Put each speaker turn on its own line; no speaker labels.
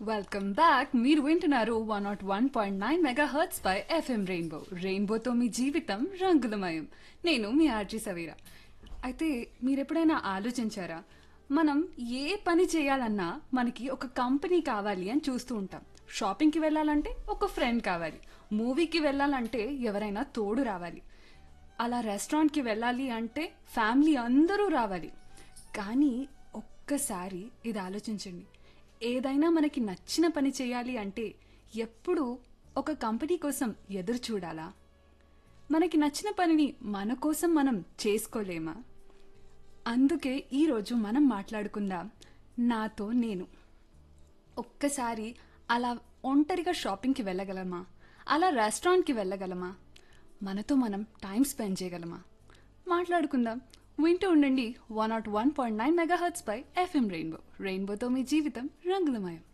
welcome back మీరు వింటున్నారు one naught one point nine megahertz పై ఎఫ్ఎం రెయిన్బో రెయిన్బోతో మీ జీవితం రంగులమయం నేను మీ ఆర్జీ సవీరా అయితే మీరెప్పుడైనా ఆలోచించారా మనం ఏ పని చేయాలన్నా మనకి ఒక కంపెనీ కావాలి అని చూస్తూ ఉంటాం షాపింగ్కి వెళ్ళాలంటే ఒక ఫ్రెండ్ కావాలి మూవీకి వెళ్ళాలంటే ఎవరైనా తోడు రావాలి అలా రెస్టారెంట్కి వెళ్ళాలి అంటే ఫ్యామిలీ అందరూ రావాలి కానీ ఒక్కసారి ఇది ఆలోచించండి ఏదైనా మనకి నచ్చిన పని చేయాలి అంటే ఎప్పుడు ఒక కంపెనీ కోసం ఎదురు చూడాలా మనకి నచ్చిన పనిని మన కోసం మనం చేసుకోలేమా అందుకే ఈరోజు మనం మాట్లాడుకుందాం నాతో నేను ఒక్కసారి అలా ఒంటరిగా షాపింగ్కి వెళ్ళగలమా అలా రెస్టారెంట్కి వెళ్ళగలమా మనతో మనం టైం స్పెండ్ చేయగలమా మాట్లాడుకుందాం వింటూ ఉండండి one naught one point nine megahertz పై ఎఫ్ఎం రెయిన్బో రెయిన్బోతో మీ జీవితం రంగులమయం